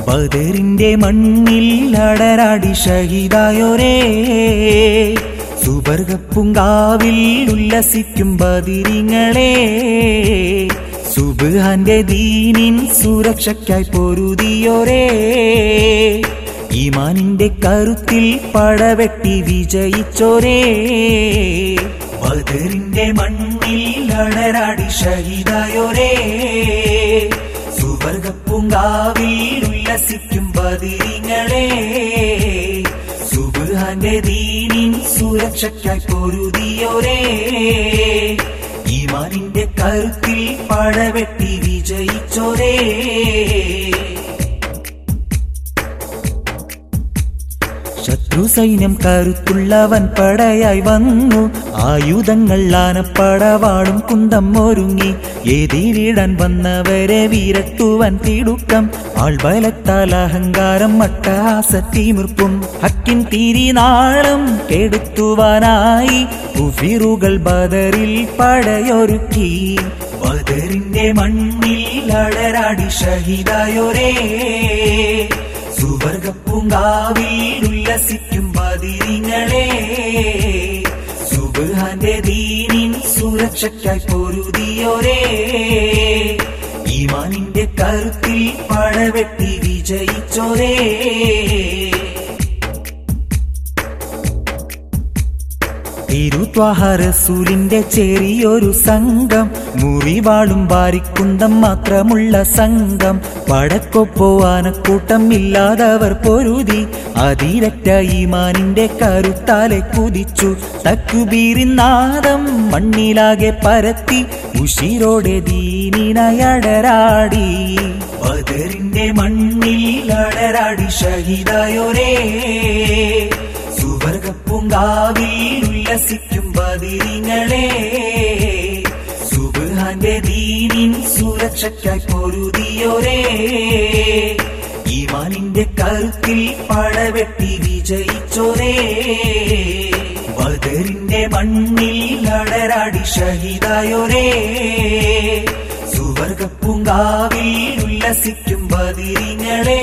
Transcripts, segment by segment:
ബദറിന്റെ മണ്ണിൽ അടരാടി ഷഹീദായോരേ സുബർഗപ്പുങ്കാവിൽ ഉല്ലസിക്കും ബദിരിങ്ങളെ സുബാന്റെ ദീനിൻ സുരക്ഷയ്ക്കായി പൊരുതിയോരേ ഈമാനിന്റെ കരുത്തിൽ പടവെട്ടി വിജയിച്ചോരേ ബദറിന്റെ മണ്ണിൽ അടരാടി ഷഹീദായോരേ സുവർഗപ്പൂങ്കാവിൽ ഉല്ലസിക്കും ബദിരിങ്ങളെ സുബാന്റെ ദീനിൻ സുരക്ഷയ്ക്കായി പൊരുതിയോരേ ഈമാനിന്റെ കരുത്തിൽ പടവെട്ടി വിജയിച്ചോരേ ശത്രു സൈന്യം കരുത്തുള്ളവൻ പടയായി വന്നു ആയുധങ്ങൾ ആനപ്പടവാളും കുന്തം ഒരുങ്ങി എതിരിടാൻ വന്നവരെ വീരട്ടുവാൻ തിടുക്കം ആൾബലത്താൽ അഹങ്കാരം മട്ടഹാസത്തിമിർപ്പും ഹക്കിൻ തിരിനാളം കെടുത്തുവാനായി ഉഫിറുകൾ ബദറിൽ പടയൊരുക്കി ബദറിന്റെ മണ്ണിൽ അടരാടി ഷഹിദായോരേ സുവർഗപ്പൂങ്കാവിൽ ഉല്ലസിക്കും ബദിരിങ്ങളെ സുബാന്റെ ദീനിൻ സുരക്ഷയ്ക്കായി പൊരുതിയോരേ ഈമാനിന്റെ കരുത്തിൽ പടവെട്ടി വിജയിച്ചോരേ തിരുത്വാഹരസൂലിന്റെ ചെറിയൊരു സംഘം മുറിവാളും വാരിക്കുന്തം മാത്രമുള്ള സംഘം പടക്കൊപ്പോ ആനക്കൂട്ടം ഇല്ലാതവർ പൊരുതി അതിരറ്റ ഈമാനിന്റെ കരുത്താലെ കുതിച്ചു തക്കുബീരിനാദം മണ്ണിലാകെ പരത്തി ഉഷിരോടെ ദീനിനയടരാടി ബദറിന്റെ മണ്ണിൽ അടരാടി ഷഹിദായോരേ സുവർഗപ്പൂങ്കാവിൽ ഉല്ലസിക്കും ബദിരിങ്ങളെ സുബാന്റെ ദീനിൻ സുരക്ഷയ്ക്കായി പൊരുതിയോരേ ഈമാനിന്റെ കരുത്തിൽ പടവെട്ടി വിജയിച്ചോരേ ബദറിന്റെ മണ്ണിൽ അടരാടി ഷഹിദായോരേ സുവർഗപ്പൂങ്കാവിൽ ഉല്ലസിക്കും ബദിരിങ്ങളെ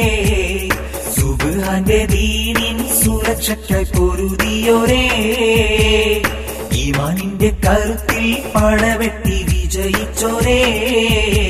സുബാന്റെ ദീനിൻ സുരക്ഷയ്ക്കായി പൊരുതിയോരേ ഈമാനിന്റെ കരുത്തിൽ പടവെട്ടി വിജയിച്ചോരേ